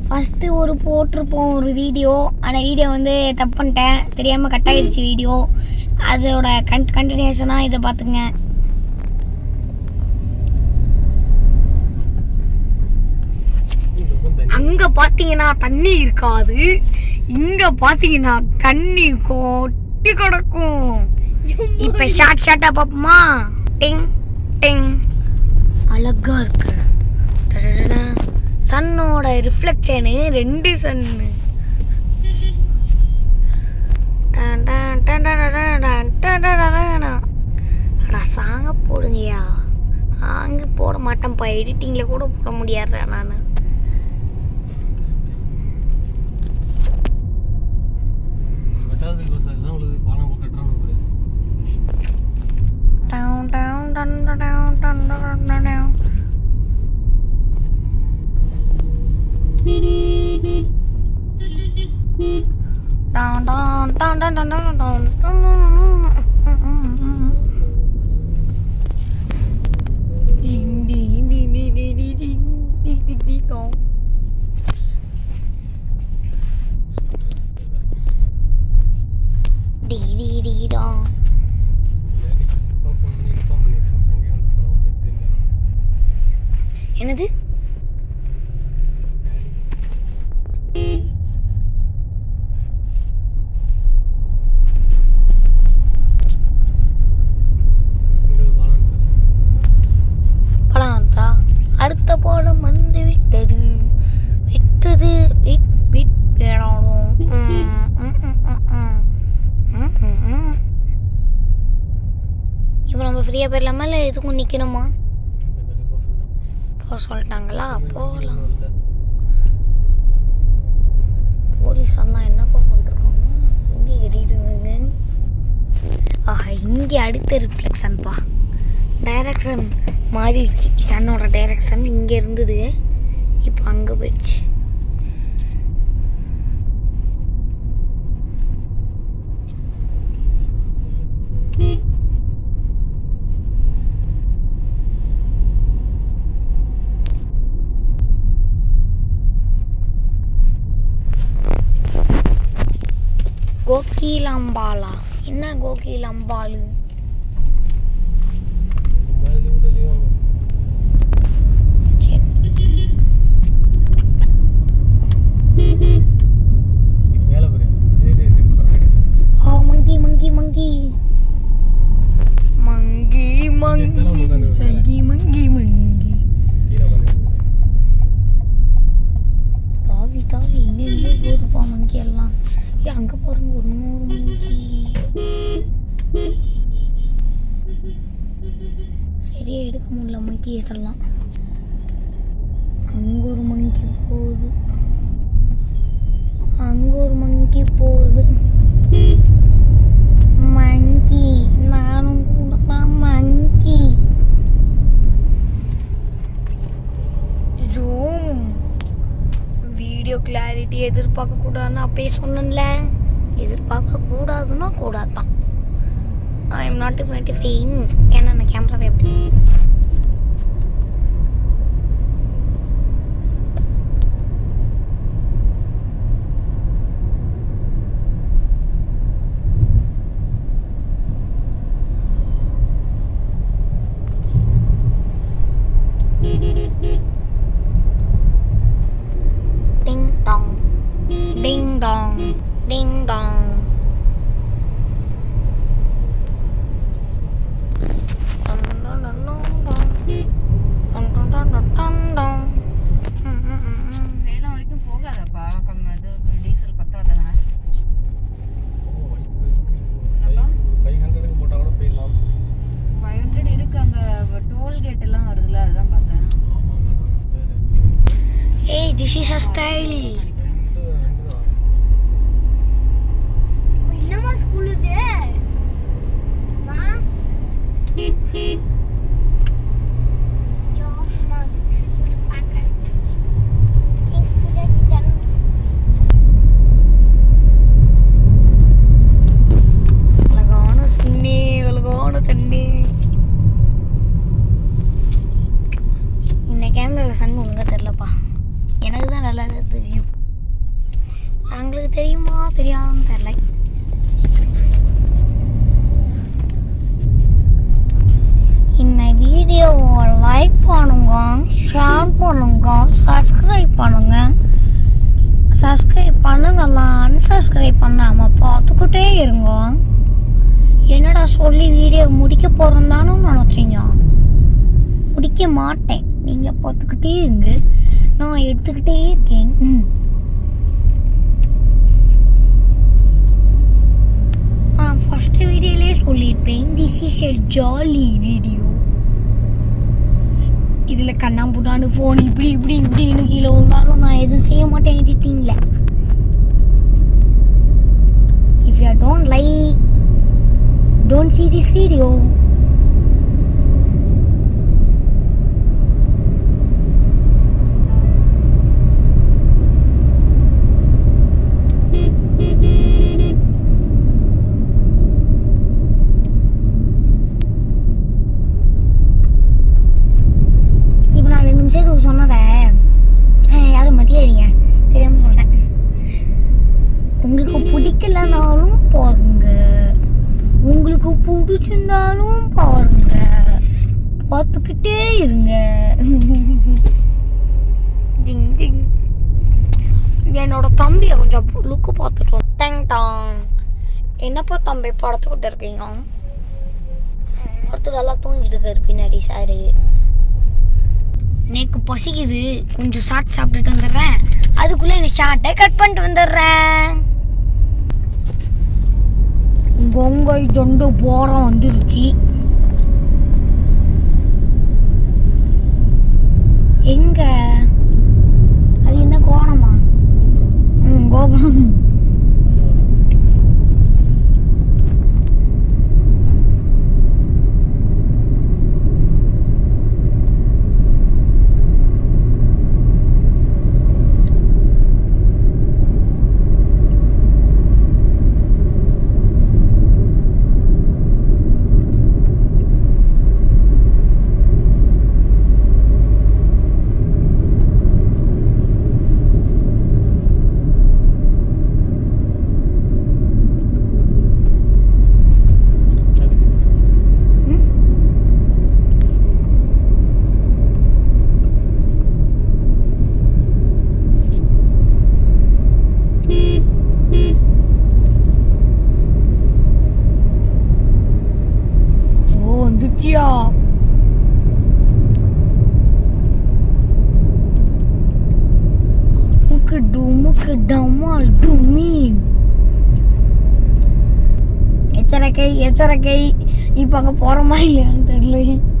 First ஒரு போட்டிருப்போம் ஒரு வீடியோ அந்த வீடியோ வந்து தப்பு பண்ணிட்டேன் தெரியாமல் கட் ஆகிடுச்சு வீடியோ அதோட கன் கண்டினியூஷனாக இதை பார்த்துங்க அங்க பாத்தீங்கன்னா தண்ணி இருக்காது இங்க பாத்தீங்கன்னா தண்ணி கொட்டி கிடக்கும் இப்ப ஷார்ட் ஷார்ட்டா பாப்போமா டிங் டிங் அழகா இருக்கு டடடடா. சன்னோட ரிஃப்ளெக்ஷனு ரெண்டு சன்னு டன் டன் டன் டன் டன் டன் டன் டன் டன் டன். அடா சாங்க போடுங்கய்யா சாங்கு போட மாட்டேன்ப்பா எடிட்டிங்கில் கூட போட முடியாதுடா நான் வெட்டாத கோசம் எல்லாம் உங்களுக்கு பாலம் கட்டுறான்னு பாரு Down, down, down, down, down, down, down, down, down. Down, down, down, down, down, down, down, down. Ding, ding, ding, ding, ding, ding, ding, ding, ding, ding, dong. Dee, dee, dee, dong. Inform பண்ணி inform பண்ணிடுறேன் அங்கேயே வந்து சொல்லுவாங்க போய் தெரிஞ்சாங்க என்னது இங்கே ஒரு பாலம் பாரு படம் வந்தா அடுத்த பாலம் வந்து விட்டது விட்டது விட் விட் வேணும் இப்போ நம்ம ஃப்ரீயாக போயிடலாமா இல்லை எதுக்கும் நிற்கணுமா இந்த தடவை போக சொல்லிட்டான் போக சொல்லிட்டாங்களா போகலாம் இல்லை போலீஸ் எல்லாம் என்னப்பா பண்ணிருக்காங்க இங்கே கட்டிட்டு இருக்காங்க ஆஹா இங்கே அடுத்த ரிஃப்ளெக்ஷன்ப்பா டைரக்ஷன் மாறிடுச்சு சன்னோட டைரக்ஷன் இங்கே இருந்தது இப்போ அங்கே போயிடுச்சு கோகிலாம்பாலா என்ன கோகிலாம்பாலு மாதிரி கூட லீவ் சரி மேலே பாரு இது இது பறக்குது ஓ மங்கி மங்கி மங்கி மங்கி மங்கி சங்கி மங்கி மங்கி கீழே உட்காந்து தாவி தாவி இங்க எங்கேயோ போகுதுப்பா மங்கி எல்லாம் ஏ அங்க பாருங்க ஒரு இன்னொரு மங்கி சரியா எடுக்க முடியல மங்கிஸ் எல்லாம் அங்க ஒரு மங்கி போகுது அங்க ஒரு மங்கி போகுது மங்கி நானும் கூட தான் மங்கி ஜூம் வீடியோ கிளாரிட்டி எதிர்பார்க்க கூடாதுன்னு அப்பயே சொன்னேன்ல எதிர்பார்க்க கூடாதுன்னா கூடாதான் ஐ எம் நாட் மேட்டிஃபைங் ஏன்னா அந்த கேமராவை எப்படி Ding dong. Ding dong. Ding dong. Dun, dun, dun, dun, dun. Dun, dun, dun, dun, dun, dun. ம், ம், ம், ம். சேலம் வரைக்கும் போகாதப்பா கம்மி அது டீசல் பத்தாதா ஃபைவ் ஹண்ட்ரடுக்கு போட்டால் கூட போயிடலாம் ஃபைவ் ஹண்ட்ரட் இருக்கு அங்க டோல்கேட் எல்லாம் வருதுல்ல அதுதான் பார்த்தேன் ஆமாம் மேடம் ஏய் திஸ் இஸ் அ ஸ்டைல் ரெண்டு ரெண்டு தான் என்னமா ஸ்கூல் இது அழகான சுண்ணி அழகான தண்ணி இந்த கேமராவில் சன் ஒழுங்கா தெரிலப்பா எனக்கு தான் நல்லா தெரியும் அவங்களுக்கு தெரியுமா தெரியாதுன்னு தெரியல இந்த வீடியோவை லைக் பண்ணுங்க ஷேர் பண்ணுங்க சப்ஸ்கிரைப் பண்ணுங்க சப்ஸ்கிரைப் பண்ணுங்கலாம் அன்சப்ஸ்கிரைப் பண்ணாமல் பார்த்துக்கிட்டே இருங்க என்னடா சொல்லி வீடியோ முடிக்க போகிறோம் தானே நினச்சிங்க முடிக்க மாட்டேன் நீங்கள் பார்த்துக்கிட்டே இருங்க நான் எடுத்துக்கிட்டே இருக்கேன் ம். நான் ஃபர்ஸ்ட் வீடியோலேயே சொல்லியிருப்பேன் this is a jolly video இதில் கண்ணாம்புட்டாண்டு ஃபோன் இப்படி இப்படி இப்படின்னு கீழே விழுந்தாலும் நான் எதுவும் செய்ய மாட்டேன் எடிட்டிங்கில் if you don't like don't see this video இப்போ நான் ரெண்டு நிமிஷம் சொன்னதை அஹ், யாரும் மதியாதீங்க தெரியாம சொல்லிட்டேன் உங்களுக்கு பிடிக்கலனாலும் பாருங்க உங்களுக்கு பிடிச்சிருந்தாலும் பாருங்க பார்த்துக்கிட்டே இருங்க ஜிங் ஜிங் என்னோட தம்பியை கொஞ்சம் லுக்கு பார்த்துட்டோம் டேங் டாங் என்னப்பா தம்பி படத்துக்கிட்ட இருக்கீங்க ஒருத்தர் நல்லா தூங்கிட்டு இருக்காரு பின்னாடி சாரு எனக்கு பசிக்குது கொஞ்சம் ஷார்ட் சாப்பிட்டுட்டு வந்துடுறேன் அதுக்குள்ளே இந்த ஷார்ட்டை கட் பண்ணிட்டு வந்துடுறேன் கொங்கை ஜொண்டு போரம் வந்துருச்சு எங்க அது என்ன கோணமா ம் கோபுரம் ஓ வந்துச்சியா முக்கு டுமுக்கு டமால் டுமீன் எச்சரிக்கை எச்சரிக்கை இப்போ அங்கே போகிற மாதிரியான்னு தெரியல